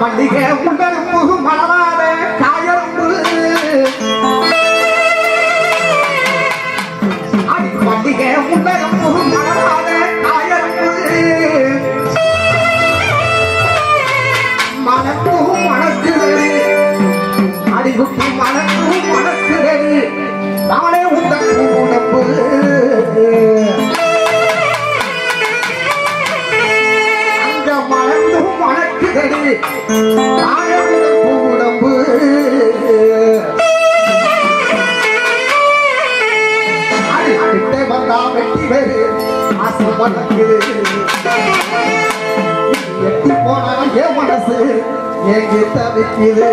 மல்லிகை உடம்பு மலராத காயம்பு அடி மல்லிகை உடம்பு மலராத காயம்பு மனப்பு மணக்குது அடிகுட்டி மனப்பு மணக்குது நானே உங்கள் உடம்பு அங்க மணந்தும் மணக்குதடி நானே உங்கள் உடம்பு அடி கிட்டே வந்தா வெட்டி வேறு ஆசை மணக்குது எட்டி போனாலும் என் மனசு எங்கே தவிக்குது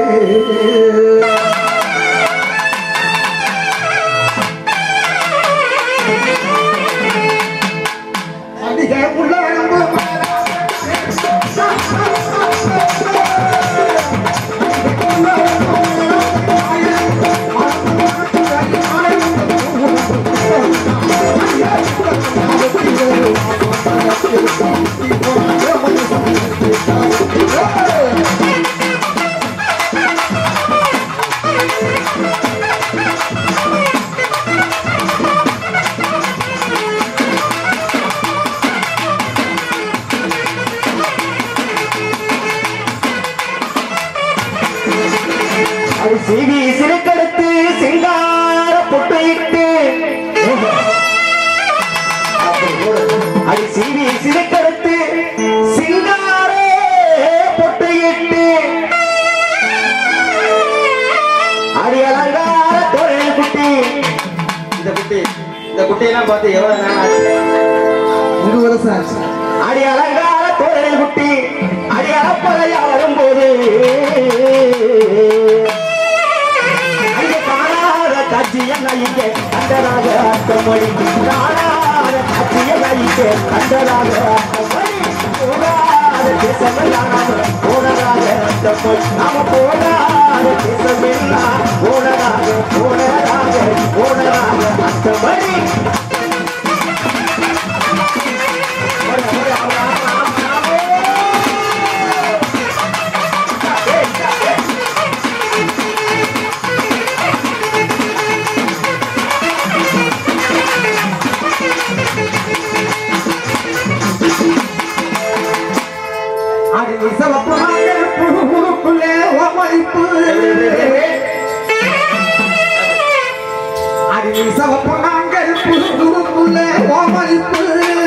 அதிக உள்ள எலும்பு அது சிவி சிறுக்கெடுத்து சிங்கார பொட்டையிட்டு அது சிவி சிறுக்கெடுத்து சிங்கார பொட்டையிட்டு அடி அலங்கார தொழில் குட்டி இந்த குட்டி இந்த குட்டியெல்லாம் பார்த்து எவ்வளவு நேரம் ஆச்சு இருபது வருஷம் ஆச்சு அடி அலங்கார தோழல் குட்டி அடி அலப்பறையா வரும்போது அங்கே காணாத காட்சி என்ன இங்கே கண்டதாக அர்த்தமொழி காணாத காட்சி என்ன இங்கே கண்டதாக அர்த்தமொழி போகாத தேசமெல்லாம் நாம போனதாக அர்த்தமொழி நாம போகாத தேசமெல்லாம் போனதாக போனதாக போனதாக அர்த்தமொழி அடி சிவப்பு மகள் புழுக்குள்ளே ஓமளிப்பு அடி சிவப்பு நாங்கள் புழுக்குள்ளே ஓமளிப்பு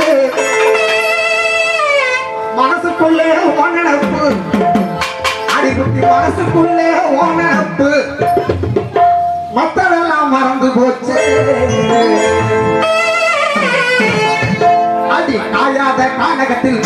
மனசுக்குள்ளே ஓனப்பு அடிக்குட்டி மனசுக்குள்ளே ஓனப்பு மத்ததெல்லாம் மறந்து போச்சு அடி காயாத கானகத்தில்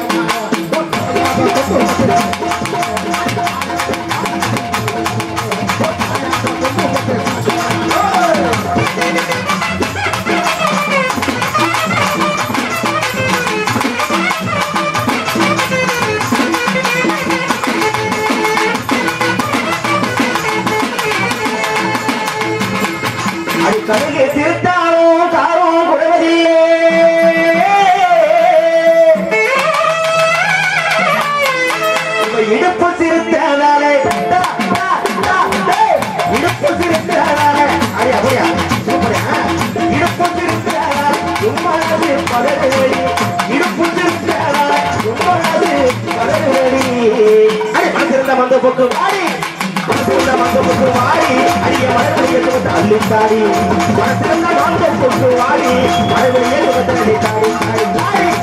அது கருகே திருத்தாலும் காரும் குறைவதில்லை உங்க இடுப்பு சிறுத்தாலே இடுப்பு சிறுத்தாலே அடி அப்படியா சூப்பரா இடுப்பு சிறுத்தாலே உம்மனது பதவி இடுப்பு சிறுத்தாலே உம்மனது பதவி அடி மந்திருந்த மந்த பொக்கு வாடி மனசிருந்த மந்த பொக்கு வாடி அடிய மரவழியை தொகுத்து அள்ளித்தாடி மனசிருந்த மந்த பொக்கு வாடி மரவழியை தொகுத்து அள்ளித்தாடி தாடி தாடி